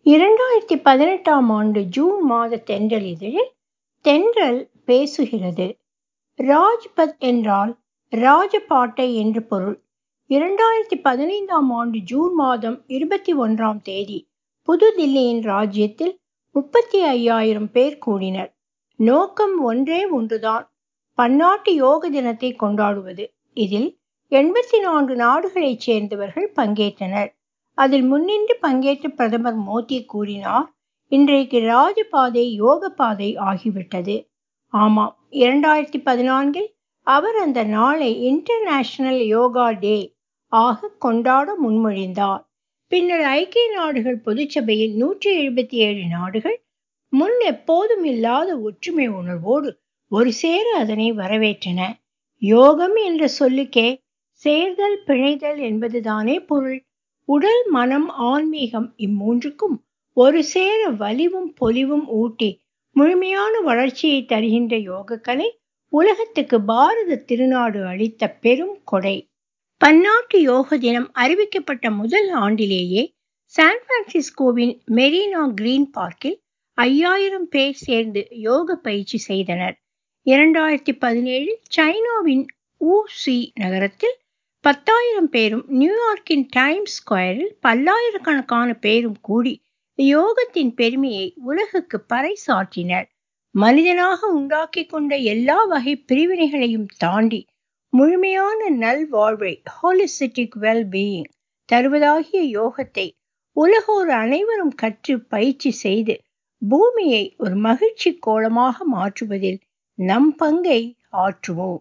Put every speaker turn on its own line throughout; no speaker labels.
இரண்டாயிரத்தி பதினெட்டாம் ஆண்டு ஜூன் மாத தென்றல் இதழில் தென்றல் பேசுகிறது ராஜ்பத் என்றால் ராஜபாட்டை என்று பொருள் இரண்டாயிரத்தி பதினைந்தாம் ஆண்டு ஜூன் மாதம் இருபத்தி ஒன்றாம் தேதி புதுதில்லியின் ராஜ்யத்தில் முப்பத்தி ஐயாயிரம் பேர் கூடினர் நோக்கம் ஒன்றே ஒன்றுதான் பன்னாட்டு யோக தினத்தை கொண்டாடுவது இதில் எண்பத்தி நான்கு நாடுகளைச் சேர்ந்தவர்கள் பங்கேற்றனர் அதில் முன்னின்று பங்கேற்ற பிரதமர் மோடி கூறினார் இன்றைக்கு ராஜபாதை யோக பாதை ஆகிவிட்டது ஆமாம் இரண்டாயிரத்தி பதினான்கில் அவர் அந்த நாளை இன்டர்நேஷனல் யோகா டே ஆக கொண்டாட முன்மொழிந்தார் பின்னர் ஐக்கிய நாடுகள் பொதுச்சபையில் நூற்றி எழுபத்தி ஏழு நாடுகள் முன் எப்போதும் இல்லாத ஒற்றுமை உணர்வோடு ஒரு சேர அதனை வரவேற்றன யோகம் என்ற சொல்லுக்கே சேர்தல் பிழைதல் என்பதுதானே பொருள் உடல் மனம் ஆன்மீகம் இம்மூன்றுக்கும் ஒரு சேர வலிவும் பொலிவும் ஊட்டி முழுமையான வளர்ச்சியை தருகின்ற யோகக்கலை உலகத்துக்கு பாரத திருநாடு அளித்த பெரும் கொடை பன்னாட்டு யோக தினம் அறிவிக்கப்பட்ட முதல் ஆண்டிலேயே சான் பிரான்சிஸ்கோவின் மெரினா கிரீன் பார்க்கில் ஐயாயிரம் பேர் சேர்ந்து யோக பயிற்சி செய்தனர் இரண்டாயிரத்தி பதினேழில் சைனாவின் ஊசி நகரத்தில் பத்தாயிரம் பேரும் நியூயார்க்கின் டைம்ஸ் ஸ்கொயரில் பல்லாயிரக்கணக்கான பேரும் கூடி யோகத்தின் பெருமையை உலகுக்கு பறைசாற்றினர் மனிதனாக உண்டாக்கி கொண்ட எல்லா வகை பிரிவினைகளையும் தாண்டி முழுமையான நல்வாழ்வை ஹோலிஸ்டிக் வெல் பீயிங் தருவதாகிய யோகத்தை உலகோர் அனைவரும் கற்று பயிற்சி செய்து பூமியை ஒரு மகிழ்ச்சி கோலமாக மாற்றுவதில் நம் பங்கை ஆற்றுவோம்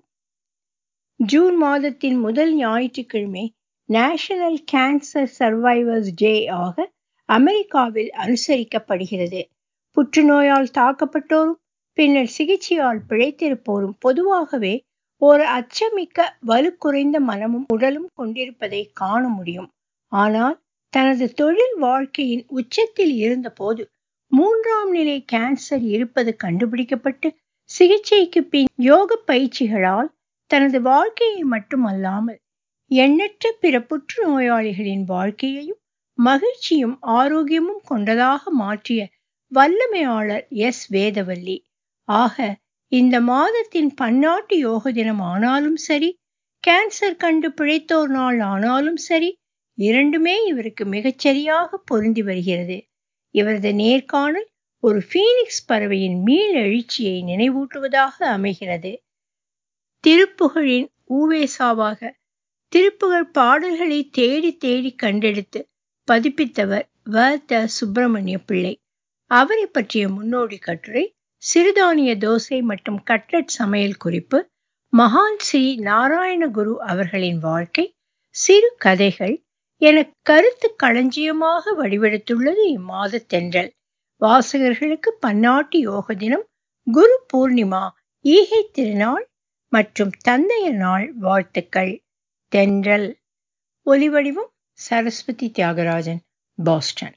ஜூன் மாதத்தின் முதல் ஞாயிற்றுக்கிழமை நேஷனல் கேன்சர் சர்வைவர்ஸ் டே ஆக அமெரிக்காவில் அனுசரிக்கப்படுகிறது புற்றுநோயால் தாக்கப்பட்டோரும் பின்னர் சிகிச்சையால் பிழைத்திருப்போரும் பொதுவாகவே ஒரு அச்சமிக்க வலுக்குறைந்த மனமும் உடலும் கொண்டிருப்பதை காண முடியும் ஆனால் தனது தொழில் வாழ்க்கையின் உச்சத்தில் இருந்தபோது மூன்றாம் நிலை கேன்சர் இருப்பது கண்டுபிடிக்கப்பட்டு சிகிச்சைக்கு பின் யோக பயிற்சிகளால் தனது வாழ்க்கையை மட்டுமல்லாமல் எண்ணற்ற பிற புற்றுநோயாளிகளின் வாழ்க்கையையும் மகிழ்ச்சியும் ஆரோக்கியமும் கொண்டதாக மாற்றிய வல்லமையாளர் எஸ் வேதவல்லி ஆக இந்த மாதத்தின் பன்னாட்டு யோக தினம் ஆனாலும் சரி கேன்சர் கண்டு பிழைத்தோர் நாள் ஆனாலும் சரி இரண்டுமே இவருக்கு மிகச்சரியாக பொருந்தி வருகிறது இவரது நேர்காணல் ஒரு ஃபீனிக்ஸ் பறவையின் மீள் எழுச்சியை நினைவூட்டுவதாக அமைகிறது திருப்புகழின் ஊவேசாவாக திருப்புகழ் பாடல்களை தேடி தேடி கண்டெடுத்து பதிப்பித்தவர் வ த சுப்பிரமணிய பிள்ளை அவரை பற்றிய முன்னோடி கட்டுரை சிறுதானிய தோசை மற்றும் கட்லட் சமையல் குறிப்பு மகான் ஸ்ரீ நாராயணகுரு அவர்களின் வாழ்க்கை சிறு கதைகள் என கருத்து களஞ்சியமாக வடிவெடுத்துள்ளது இம்மாத தென்றல் வாசகர்களுக்கு பன்னாட்டு யோக தினம் குரு பூர்ணிமா ஈகை திருநாள் மற்றும் தந்தைய நாள் வாழ்த்துக்கள் தென்றல் ஒலிவடிவம் சரஸ்வதி தியாகராஜன் பாஸ்டன்